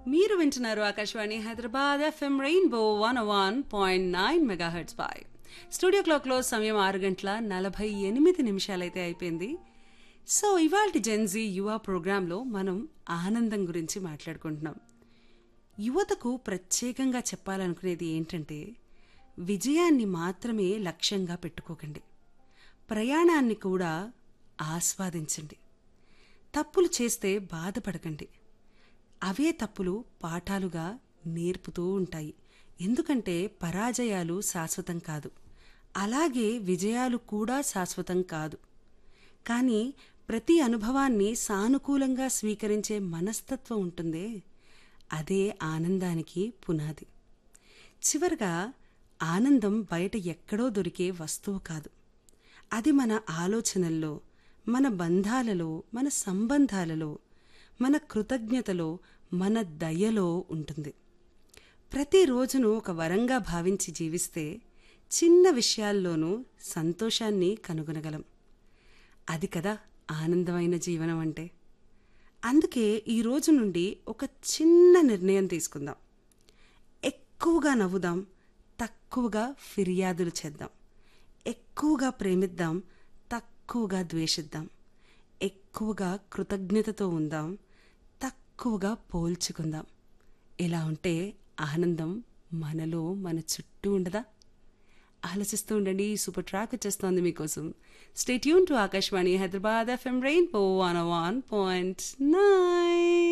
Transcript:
మీరు వింటున్నారు ఆకాశవాణి Hyderabad FM rainbow one one point nine megahertz పై స్టూడియో క్లాక్లో సమయం ఆరు గంటల నలభై ఎనిమిది నిమిషాలైతే అయిపోయింది సో ఇవాళ జెన్జీ యువ ప్రోగ్రాంలో మనం ఆనందం గురించి మాట్లాడుకుంటున్నాం యువతకు ప్రత్యేకంగా చెప్పాలనుకునేది ఏంటంటే విజయాన్ని మాత్రమే లక్ష్యంగా పెట్టుకోకండి ప్రయాణాన్ని కూడా ఆస్వాదించండి తప్పులు చేస్తే బాధపడకండి అవే తప్పులు పాఠాలుగా నేర్పుతూ ఉంటాయి ఎందుకంటే పరాజయాలు శాశ్వతం కాదు అలాగే విజయాలు కూడా శాశ్వతం కాదు కానీ ప్రతి అనుభవాన్ని సానుకూలంగా స్వీకరించే మనస్తత్వం ఉంటుందే అదే ఆనందానికి పునాది చివరగా ఆనందం బయట ఎక్కడో దొరికే వస్తువు కాదు అది మన ఆలోచనల్లో మన బంధాలలో మన సంబంధాలలో మన కృతజ్ఞతలో మన దయలో ఉంటుంది ప్రతిరోజును ఒక వరంగా భావించి జీవిస్తే చిన్న విషయాల్లోనూ సంతోషాన్ని కనుగొనగలం అది కదా ఆనందమైన జీవనం అంటే అందుకే ఈ రోజు నుండి ఒక చిన్న నిర్ణయం తీసుకుందాం ఎక్కువగా నవ్వుదాం తక్కువగా ఫిర్యాదులు చేద్దాం ఎక్కువగా ప్రేమిద్దాం తక్కువగా ద్వేషిద్దాం ఎక్కువగా కృతజ్ఞతతో ఉందాం తక్కువగా పోల్చుకుందాం ఇలా ఉంటే ఆనందం మనలో మన చుట్టూ ఉండదా ఆలోచిస్తూ ఉండండి ఈ సూపర్ ట్రాక్ వచ్చేస్తోంది మీకోసం స్టేట్యూన్ టు ఆకాశవాణి Hyderabad FM rainbow one one point nine